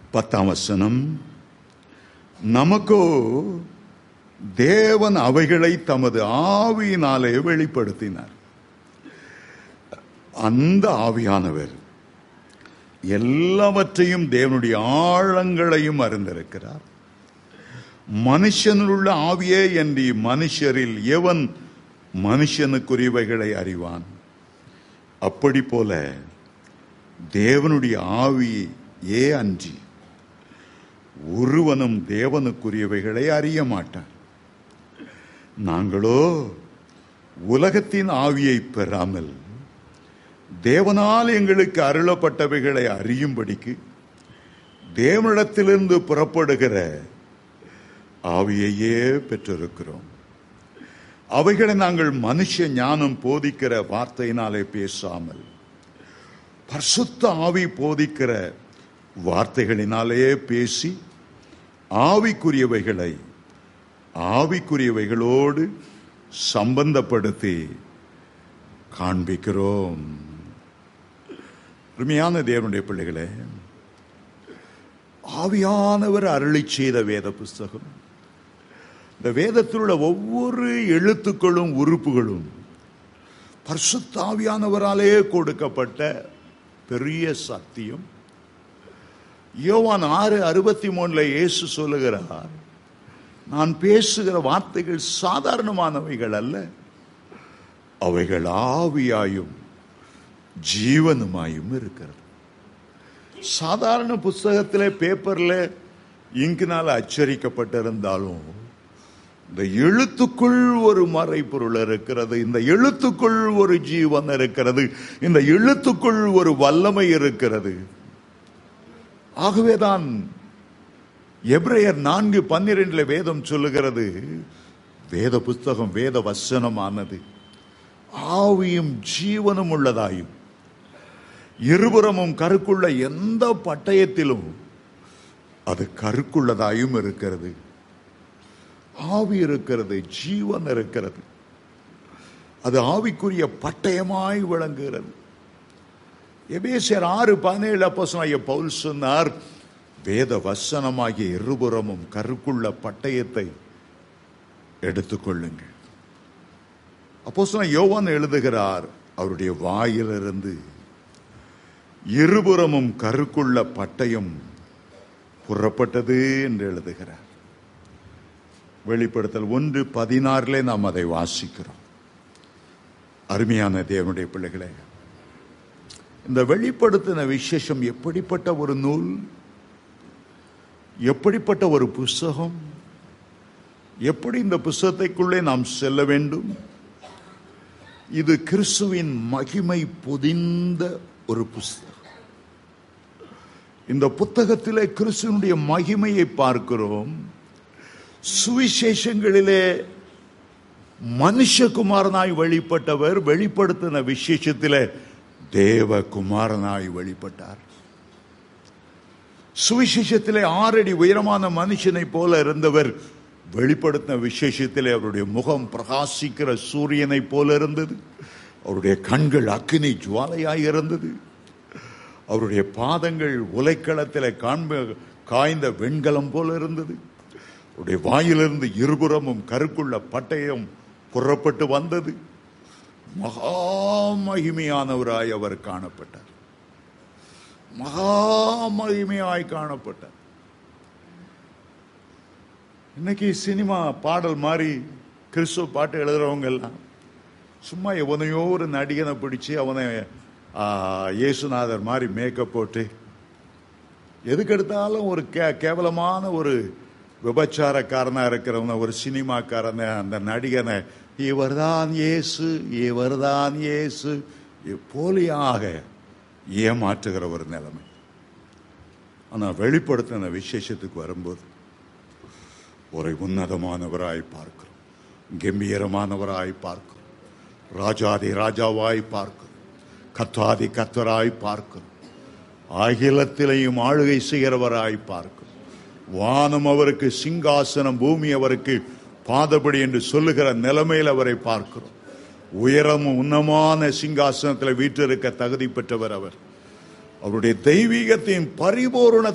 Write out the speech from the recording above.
பத்தாம் வசனம் நமக்கோ தேவன் அவைகளை தமது ஆவியினாலே வெளிப்படுத்தினார் அந்த ஆவியானவர் எல்லாவற்றையும் தேவனுடைய ஆழங்களையும் அறிந்திருக்கிறார் மனுஷனில் உள்ள ஆவியே என்று மனுஷரில் எவன் மனுஷனுக்குரியவைகளை அறிவான் அப்படி போல தேவனுடைய ஆவி ஏ அன்றி ஒருவனும் தேவனுக்குரியவைகளை அறிய மாட்டான் நாங்களோ உலகத்தின் ஆவியை பெறாமல் தேவனால் எங்களுக்கு அருளப்பட்டவைகளை அறியும்படிக்கு தேவனிடத்திலிருந்து புறப்படுகிற ஆவியையே பெற்றிருக்கிறோம் அவைகளை நாங்கள் மனுஷ ஞானம் போதிக்கிற வார்த்தையினாலே பேசாமல் பரிசுத்த ஆவி போதிக்கிற வார்த்தைகளினாலே பேசி ஆவிக்குரியவைகளை ஆவிக்குரியவைகளோடு சம்பந்தப்படுத்தி காண்பிக்கிறோம் அருமையான தேவனுடைய பிள்ளைகளே ஆவியானவர் அருளி செய்த வேத புஸ்தகம் இந்த வேதத்தில் உள்ள ஒவ்வொரு எழுத்துக்களும் உறுப்புகளும் பரிசுத்தாவியானவராலே கொடுக்கப்பட்ட பெரிய சத்தியம் யோவான் ஆறு அறுபத்தி மூணுல இயேசு சொல்லுகிறார் நான் பேசுகிற வார்த்தைகள் சாதாரணமானவைகள் அல்ல அவைகள் ஆவியாயும் ஜீவனுமாயும் இருக்கிறது சாதாரண புஸ்தகத்திலே பேப்பர்ல இங்கினால் அச்சரிக்கப்பட்டிருந்தாலும் இந்த எழுத்துக்குள் ஒரு மறைப்பொருள் இருக்கிறது இந்த எழுத்துக்குள் ஒரு ஜீவன் இருக்கிறது இந்த எழுத்துக்குள் ஒரு வல்லமை இருக்கிறது ஆகவேதான் எப்ரையர் நான்கு பன்னிரெண்டுல வேதம் சொல்லுகிறது வேத புஸ்தகம் வேத வசனமானது ஆவியும் ஜீவனும் உள்ளதாயும் இருபுறமும் கருக்குள்ள எந்த பட்டயத்திலும் அது கருக்குள்ளதாயும் இருக்கிறது ஆவி இருக்கிறது ஜீவன் இருக்கிறது அது ஆவிக்குரிய பட்டயமாய் விளங்குகிறது எபேசியர் ஆறு பதினேழு அப்போஸ்தலனாகிய பவுல் சொன்னார் வேத வசனமாகிய இருபுறமும் கருக்குள்ள பட்டயத்தை எடுத்துக்கொள்ளுங்கள் அப்போஸ்தலன் யோவான் எழுதுகிறார் அவருடைய வாயிலிருந்து இருபுறமும் கருக்குள்ள பட்டயம் புறப்பட்டது என்று எழுதுகிறார் வெளிப்படுத்தல் ஒன்று பதினாறிலே நாம் அதை வாசிக்கிறோம் அருமையான தேவனுடைய பிள்ளைகளே இந்த வெளிப்படுத்தின விசேஷம் எப்படிப்பட்ட ஒரு நூல் எப்படிப்பட்ட ஒரு புஸ்தகம் எப்படி இந்த புஸ்தகத்தைக்குள்ளே நாம் செல்ல வேண்டும் இது கிறிஸ்துவின் மகிமை பொதிந்த ஒரு புஸ்தகம் இந்த புத்தகத்திலே கிறிஸ்துவனுடைய மகிமையை பார்க்கிறோம் சுவிசேஷங்களிலே மனுஷகுமாரனாய் வெளிப்பட்டவர் வெளிப்படுத்தின விசேஷத்திலே தேவகுமாரனாய் வெளிப்பட்டார் சுவிசேஷத்திலே ஆறடி உயரமான மனுஷனை போல இருந்தவர் வெளிப்படுத்தின விசேஷத்திலே அவருடைய முகம் பிரகாசிக்கிற சூரியனை போல இருந்தது அவருடைய கண்கள் அக்கினி ஜுவாலையாய் இருந்தது அவருடைய பாதங்கள் உலைக்களத்தில் காண்ப காய்ந்த வெண்கலம் போல இருந்தது அவருடைய வாயிலிருந்து இருபுறமும் கருக்குள்ள பட்டயம் புறப்பட்டு வந்தது மகா மகிமையானவராய் அவர் காணப்பட்டார் மகா மகிமையாய் காணப்பட்டார் இன்னைக்கு சினிமா பாடல் மாதிரி கிறிஸ்துவ பாட்டு எழுதுறவங்க எல்லாம் சும்மா எவனையோ ஒரு நடிகனை பிடிச்சு அவனை ஆ, இயேசுநாதர் மாதிரி மேக்கப் போட்டு எதுக்கு எடுத்தாலும் ஒரு கே கேவலமான ஒரு விபச்சாரக்காரனா இருக்கிறவன ஒரு சினிமாக்காரனை அந்த நடிகனை இவர்தான் இயேசு இவர்தான் இயேசு போலியாக ஏமாற்றுகிற ஒரு நிலைமை ஆனா வெளிப்படுத்தின விசேஷத்துக்கு வரும்போது ஒரு உன்னதமானவராய் பார்க்கிறோம் கம்பீரமானவராய் பார்க்கிறோம் ராஜாதி ராஜாவாய் பார்க்கிறோம் கத்தாதி கத்தராய் பார்க்கிறோம் அகிலத்திலையும் ஆளுகை செய்கிறவராய் பார்க்கிறோம் வானம் அவருக்கு சிங்காசனம் பூமி அவருக்கு பாதபடி என்று சொல்லுகிற நிலைமையில் அவரை பார்க்கிறோம் உயரமும் உன்னமான சிங்காசனத்தில் வீற்றிருக்க தகுதி பெற்றவர் அவர் அவருடைய தெய்வீகத்தின் பரிபூரண